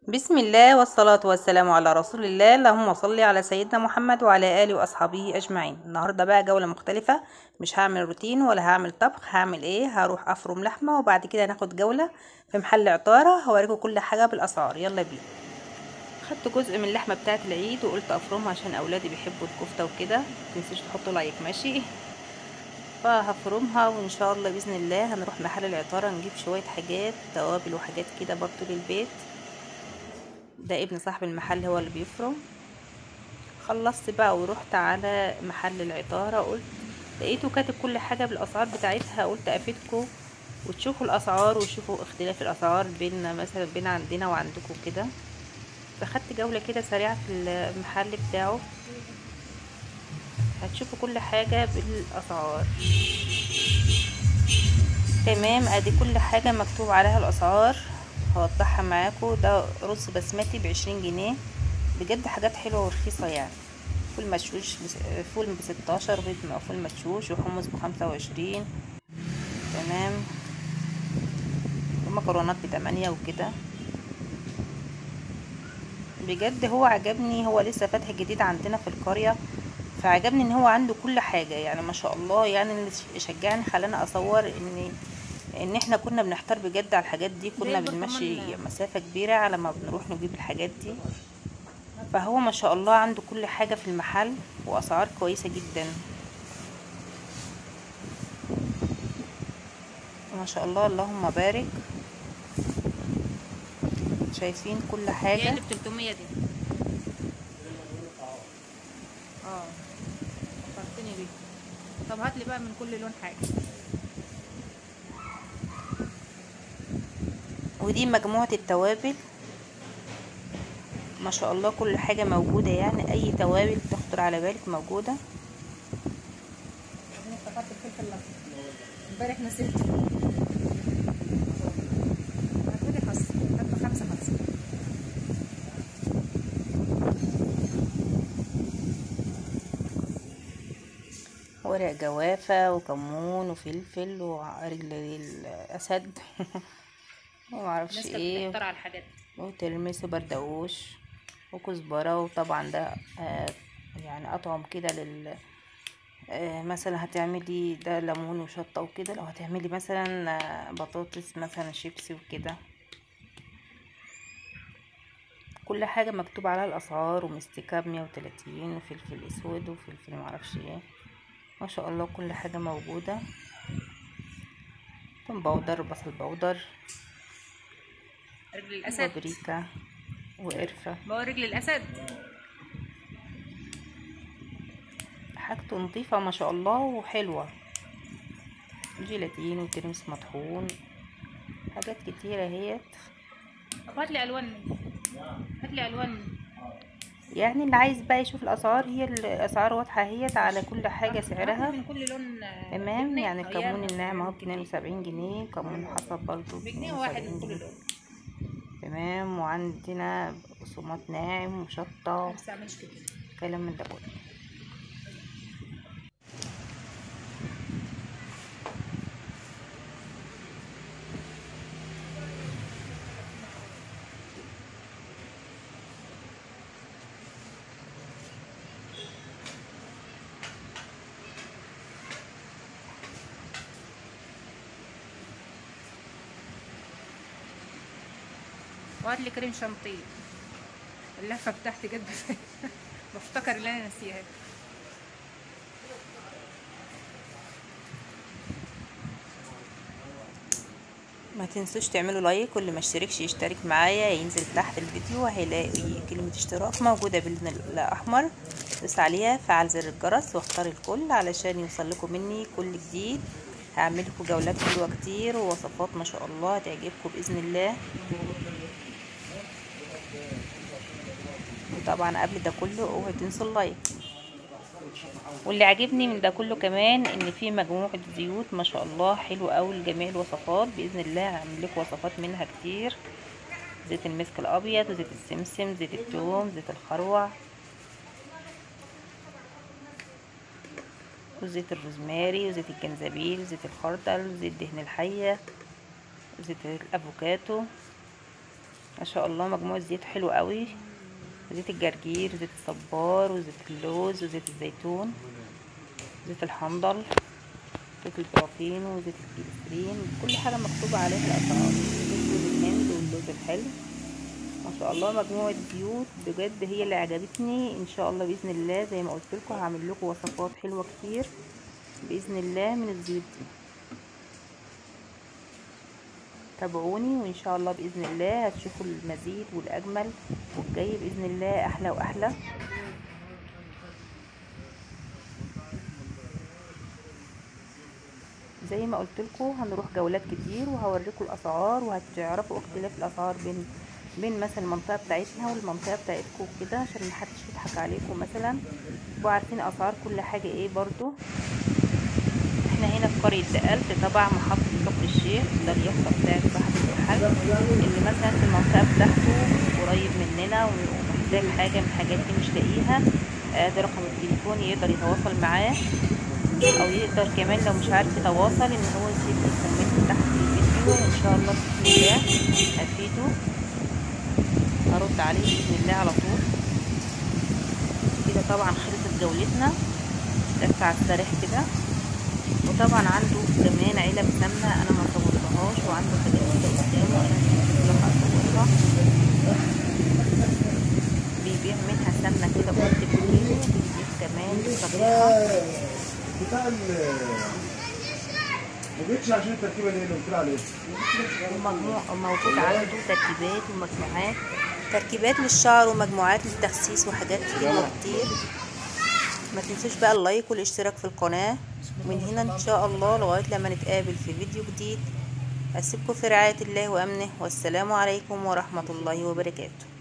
بسم الله والصلاة والسلام على رسول الله اللهم صل على سيدنا محمد وعلى آله وأصحابه أجمعين النهاردة بقى جولة مختلفة مش هعمل روتين ولا هعمل طبخ هعمل ايه هروح أفرم لحمة وبعد كده ناخد جولة في محل عطارة هوريكم كل حاجة بالأسعار يلا بينا خدت جزء من اللحمة بتاعة العيد وقلت أفرمها عشان أولادي بيحبوا الكفتة وكده متنسوش تحطوا لايك ماشي فهفرمها وإن شاء الله بإذن الله هنروح محل العطارة نجيب شوية حاجات توابل وحاجات كده برضو للبيت ده ابن صاحب المحل هو اللي بيفرم خلصت بقى ورحت على محل العطارة قلت لقيته كاتب كل حاجة بالأسعار بتاعتها قلت أفيدكم وتشوفوا الأسعار وتشوفوا اختلاف الأسعار بين مثلا بين عندنا وعندكم كده فخدت جولة كده سريعة في المحل بتاعه هتشوفوا كل حاجة بالأسعار تمام ادي كل حاجة مكتوب عليها الأسعار هوضحها معاكم ده رز بسمتي بعشرين جنيه بجد حاجات حلوة ورخيصة يعني فول مشوش فول بستاشر بيض فول مشوش وحمص بخمسة وعشرين تمام ومكرونات بتمانية وكده بجد هو عجبني هو لسه فاتح جديد عندنا في القرية فعجبني ان هو عنده كل حاجة يعني ما شاء الله يعني اللي شجعني خلاني اصور ان ان احنا كنا بنحتار بجد على الحاجات دي كنا بنمشي مسافة كبيرة على ما بنروح نجيب الحاجات دي فهو ما شاء الله عنده كل حاجة في المحل واسعار كويسة جدا ما شاء الله اللهم بارك شايفين كل حاجة هي اللي ب 300 دي اه فكرتني بيه طب هات لي بقى من كل لون حاجه ودي مجموعة التوابل ما شاء الله كل حاجة موجودة يعني اي توابل تخطر على بالك موجودة انا افتكرت الفلفل الاسود امبارح نسيت هاتولي خس هات خمسة خس ورق جوافة وكمون وفلفل ورجل الأسد ومعرفش الناس كانت ايه بتختار على الحاجات دي وترمس بردقوش وكزبرة وطبعا ده آه يعني أطعم كده لل آه مثلا هتعملي ده ليمون وشطة وكده لو هتعملي مثلا آه بطاطس مثلا شيبسي وكده كل حاجة مكتوب عليها الأسعار ومستكة بمية وتلاتين وفلفل أسود وفلفل معرفش ايه ما شاء الله كل حاجة موجودة توم باودر بصل باودر رجل الاسد وبريكة وقرفة بقى رجل الاسد حاجته نظيفة ما شاء الله وحلوة جيلاتين وترمس مطحون حاجات كتيرة اهيت طب هات لي الوان هات لي الوان يعني اللي عايز بقى يشوف الأسعار هي الأسعار واضحة اهيت على كل حاجة سعرها من كل لون آه، تمام بجنيه. يعني غيرنا. الكمون الناعم اهو باتنين وسبعين جنيه كمون حصب برضو بجنيه واحد من كل لون تمام وعندنا بقسماط ناعم وشطة ما بستعملش كده كلام من ده كله وهات لي كريم شانتيه اللفه بتاعتي جت بس بفتكر اللي انا ناسيها ما تنسوش تعملوا لايك واللي ما اشتركش يشترك معايا ينزل تحت الفيديو هيلاقي كلمة اشتراك موجودة باللون الأحمر دوس عليها فعل زر الجرس واختار الكل علشان يوصل لكم مني كل جديد هعمل لكم جولات حلوة كتير ووصفات ما شاء الله هتعجبكم بإذن الله وطبعا قبل ده كله اوعوا تنسوا اللايك واللي عاجبني من ده كله كمان ان في مجموعة زيوت ما شاء الله حلو قوي لجميع الوصفات باذن الله هعمل لكم وصفات منها كتير زيت المسك الابيض وزيت السمسم زيت الثوم زيت الخروع وزيت الروزماري وزيت الجنزبيل زيت الخردل زيت دهن الحية زيت الافوكاتو ما شاء الله مجموعة زيت حلو قوي زيت الجرجير زيت الصبار وزيت اللوز وزيت الزيتون زيت الحنظل زيت البرافين وزيت الجليسرين كل حاجة مكتوبة عليها الأسعار زيت جوز الهند واللوز الحلو ما شاء الله مجموعة زيوت بجد هي اللي عجبتني ان شاء الله بإذن الله زي ما قلت لكم هعمل لكم وصفات حلوة كتير بإذن الله من الزيوت دي تابعوني وان شاء الله باذن الله هتشوفوا المزيد والاجمل والجاي باذن الله احلى واحلى زي ما قلت لكم هنروح جولات كتير وهوريكم الاسعار وهتعرفوا اختلاف الاسعار بين بين مثلا المنطقه بتاعتنا والمنطقه بتاعتكم كده عشان محدش يضحك عليكم مثلا تبقوا عارفين اسعار كل حاجه ايه برضو احنا هنا في قرية دقلت تبع محطة كفر الشيخ ده اليافطة بتاعت صاحب المحل اللي مثلا في المنطقة بتاعته قريب مننا ومحتاج حاجة من الحاجات دي مش لاقيها آه ده رقم التليفون يقدر يتواصل معاه او يقدر كمان لو مش عارف يتواصل ان هو يسيب لي كومنت تحت الفيديو وان شاء الله بإذن الله هفيده هرد عليه بإذن الله على طول كده طبعا خلصت جولتنا لف على السريع كده وطبعا عنده كمان علب سمنة انا ما صورتهاش وعنده حاجات كده قدامه انا مش لما اصورها بيبيع منها سمنة كده قلت بالكيلو بيبيع كمان الصبيحة بتاع ال ما جيتش عشان التركيبه اللي قلت لها عليها ومجموع موجود عنده تركيبات ومجموعات تركيبات للشعر ومجموعات للتخسيس وحاجات حلوة كتير ما تنسوش بقى اللايك والاشتراك في القناة ومن هنا ان شاء الله لغاية لما نتقابل في فيديو جديد اسيبكم في رعاية الله وامنه والسلام عليكم ورحمة الله وبركاته